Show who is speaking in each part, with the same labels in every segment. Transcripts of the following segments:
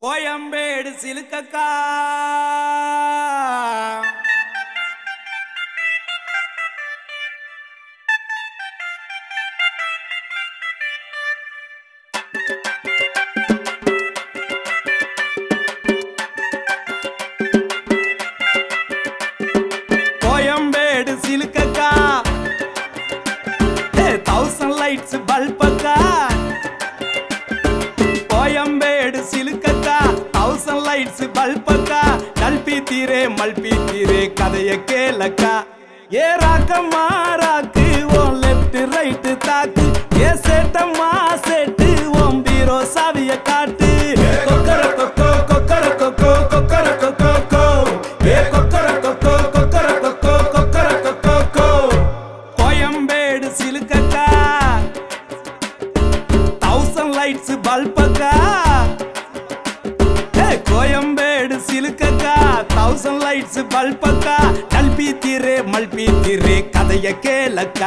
Speaker 1: கோயம்பேடு சிலுக்கக்கா கோயம்பேடு சிலுக்கக்கா thousand lights பல்பக்கா கோயம்பேடு சிலுக்கக்கா தௌசண்ட் லைட்ஸ் பல்பக்கா கல்பி தீரே மல்பி தீரே கதைய கேளக்கா ஏ ராக்கம்மா ராக்கு ஓன் லெஃப்ட் ரைட்டு தாக்கு ஏ சேட்டம்மா சேட்டு ஓம் பீரோ சாவிய காட்டு கொக்கர கொக்கோ கொக்கர கொக்கோ கொக்கர கொக்கோ கோ ஏ கொக்கர கொக்கோ கொக்கர கொக்கோ கொக்கர கொக்கோ கோ கோயம்பேடு சிலுக்கக்கா தௌசண்ட் லைட்ஸ் பல்பக்கா ஏய், கோயம்பேடு சிலுக்கக்கா தௌசண்ட் லைட்ஸ் பல்பக்கா கல்பி தீரே மல்பி தீரே கதைய கேளக்கா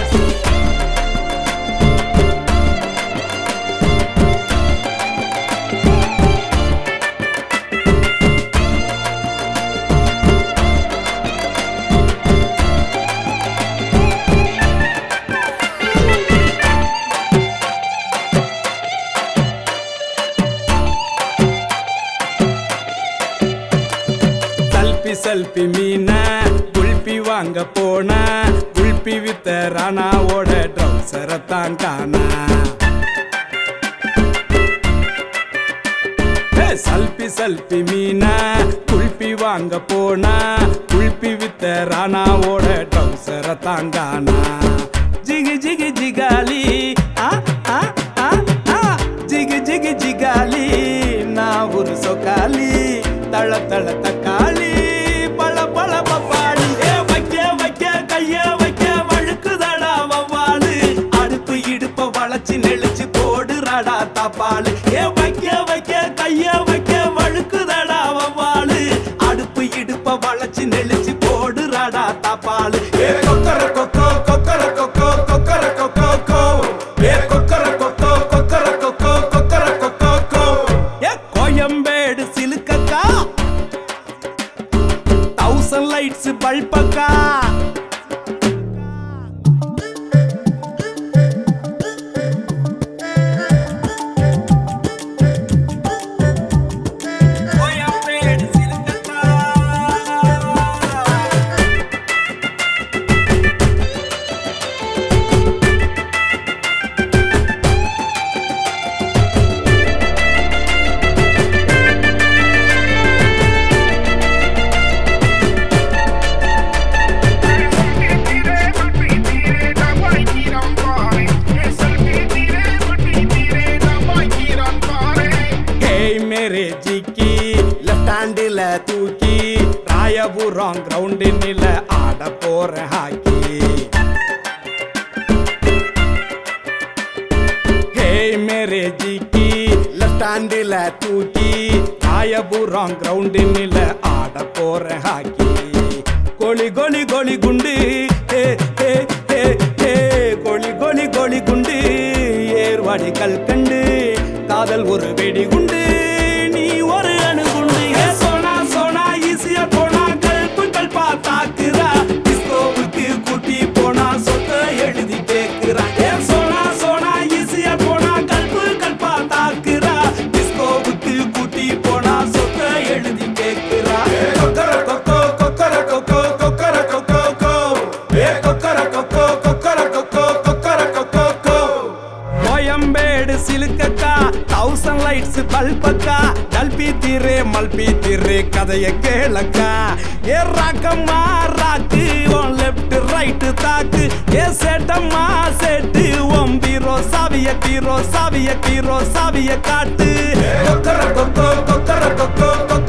Speaker 1: சல்பி சல்பி மீன குல்பி வாங்க போன குல்பி வித்த ராணாவோட ட்ரௌசரை தான் காணா ஏ, சல்பி சல்பி மீன குல்பி வாங்க போன குல்பி வித்த ராணாவோட ட்ரௌசரை தான் காணா ஜிகி ஜிகி ஜிகாலி ஆ ஆ ஆ ஆ ஜிகி ஜிகி ஜிகாலி நான் ஒரு சொக்காலி தள தள தக்காளி பழ பழ பப்பாளி ஏ வைக்க வைக்க கைய வைக்க வழுக்குதடா வவ்வாலு அடுப்பு இடுப்ப வளைச்சு நெளிச்சு போடுறாடா தப்பாளு ஏ வைக்க வைக்க கைய வைக்க வழுக்குதடா வவ்வாலு அடுப்பு இடுப்ப வளைச்சு நெளிச்சு போடுறாடா தப்பாளு ஏ கொக்கர கொக்கோ கொக்கர கொக்கோ கொக்கர கொக்கோ கோ ஏ கொக்கர கொக்கோ கொக்கர கொக்கோ கொக்கர கொக்கோ கோ ஏ கோயம்பேடு சிலுக்கக்கா தௌசண்ட் லைட்ஸ் பல்பக்கா கோயம்பேடு சிலுக்கக்கா ஹேய் மேரே ஜிக்கி லெஃப்ட் ஹேண்டில் தூக்கி ராயபுரம் கிரவுண்டினில் ஆட போற ஹாக்கி ஹேய் மேரே ஜிக்கி லெஃப்ட் ஹேண்டில் தூக்கி ராயபுரம் கிரவுண்டினில் ஆட போற ஹாக்கி கோலி கோலி கோலி குண்டு ஏ ஏ ஏ ஏ கோலி கோலி கோலி குண்டு ஏர்வாடி கல்கண்டு காதல் ஒரு வெடிகுண்டு நீ ஒரு அணுகுண்டு ஏ சோனா சோனா ஈஸியா போனா கல்புகள் பார்த்தாக்குறா டிஸ்கோவுக்கு கூட்டி போனா சொத்த எழுதி கேக்குறா ஏ சோனா சோனா ஈஸியா போனா கல்புகள் பார்த்தாக்குறா டிஸ்கோவுக்கு கூட்டி போனா சொத்த எழுதி கேக்குறா கொக்கர கொக்கோ கொக்கர கொக்கோ கொக்கர கொக்கோ கோ ஏ கொக்கர கொக்கோ கொக்கர கொக்கோ கொக்கர கொக்கோ கோ கோயம்பேடு சிலுக்கக்கா தௌசண்ட் லைட்ஸ் பல்பக்கா கல்பி தீரே மல்பி தீரே கதைய கேளக்கா ஏ ராக்கம்மா ராக்கு உன் லெஃப்ட் ரைட்டு தாக்கு ஏ சேட்டம்மா சேட்டு உன் பீரோ சாவிய கீரோ சாவிய கீரோ சாவிய காட்டு கொக்கர கொக்கோ கொக்கர கொக்கோ கொக்கர